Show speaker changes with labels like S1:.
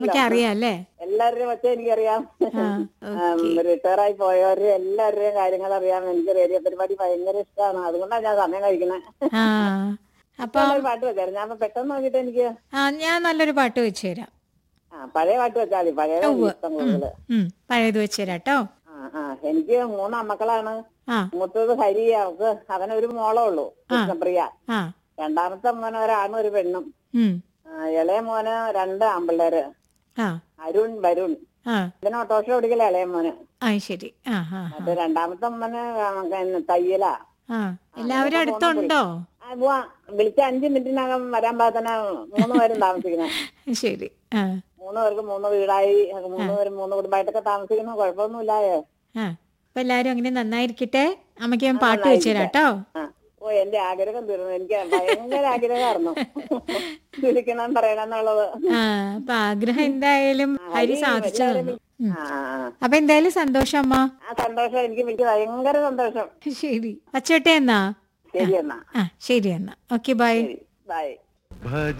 S1: നമുക്ക് അറിയാം അല്ലേ
S2: എല്ലാവരുടെയും ഒച്ച എനിക്കറിയാം
S1: ആ
S2: റിട്ടയർ ആയി പോയവരും എല്ലാവരുടെയും കാര്യങ്ങൾ അറിയാം എനിക്ക് റേഡിയോ പരിപാടി ഭയങ്കര ഇഷ്ടമാണ് അതുകൊണ്ടാണ് ഞാൻ സമയം കഴിക്കുന്നത്
S1: ആ അപ്പൊ
S2: ഒരു പാട്ട് വെച്ചായിരുന്നു ഞാൻ അപ്പൊ പെട്ടെന്ന് നോക്കിയിട്ട് എനിക്ക്
S1: ആ ഞാൻ നല്ലൊരു പാട്ട് വെച്ച് തരാം
S2: ആ പഴയ പാട്ട് വെച്ചാൽ മതി പഴയ ഇഷ്ടം കൂടുതല്
S1: ഉം, പഴയത് വെച്ച് തരാം കേട്ടോ
S2: ആ ആ എനിക്ക് മൂന്ന് അമ്മക്കളാണ്
S1: ആ
S2: മൂത്തത് ഹരി അവക്ക് അവനൊരു മോളേ ഉള്ളൂ കൃഷ്ണപ്രിയ
S1: ആ
S2: രണ്ടാമത്തെ മോന് ഒരാണും ഒരു പെണ്ണും
S1: ഉം,
S2: ആ, ഇളയ മോന് രണ്ട് ആമ്പിള്ളേര്
S1: ആ
S2: അരുൺ വരുൺ
S1: ആ
S2: ഇതിന് ഓട്ടോറിക്ഷ ഓടിക്കല ഇളയ മോന്
S1: ആ ശരി ആ ആ
S2: മറ്റേ രണ്ടാമത്തെ മോന് പിന്നെ തയ്യലാ
S1: ആ എല്ലാവരും അടുത്തുണ്ടോ
S2: ആ, പോവാ വിളിച്ച അഞ്ച് മിനിറ്റിനകം വരാൻ പാകത്തന്നെ മൂന്ന് പേരും താമസിക്കുന്നത്
S1: ശരി ആ
S2: മൂന്ന് പേർക്ക് മൂന്ന് വീടായി മൂന്ന് പേരും മൂന്ന് കുടുംബമായിട്ടൊക്കെ താമസിക്കുന്നു കുഴപ്പമൊന്നുമില്ലായേ
S1: ആ അപ്പൊ എല്ലാരും അങ്ങനെ നന്നായിരിക്കട്ടെ അമ്മയ്ക്ക് ഞാൻ പാട്ട് വെച്ച് തരാം കേട്ടോ
S2: ആ ഓ എന്റെ ആഗ്രഹം തീർന്നു എനിക്ക് ഭയങ്കര ആഗ്രഹമായിരുന്നു വിളിക്കണം പറയണമെന്നുള്ളത്
S1: ആ അപ്പൊ ആഗ്രഹം എന്തായാലും ഹരി സാധിച്ചു തന്നു ഉം.
S2: ആ ആ, ആ.
S1: അപ്പൊ എന്തായാലും സന്തോഷം അമ്മ
S2: ആ സന്തോഷം എനിക്ക് എനിക്ക് ഭയങ്കര സന്തോഷം
S1: ശരി വച്ചോട്ടെ എന്നാ
S2: ശരി എന്നാ
S1: ആ ശരി എന്നാ ഓക്കെ ബൈ
S2: ബൈ
S3: ഭജ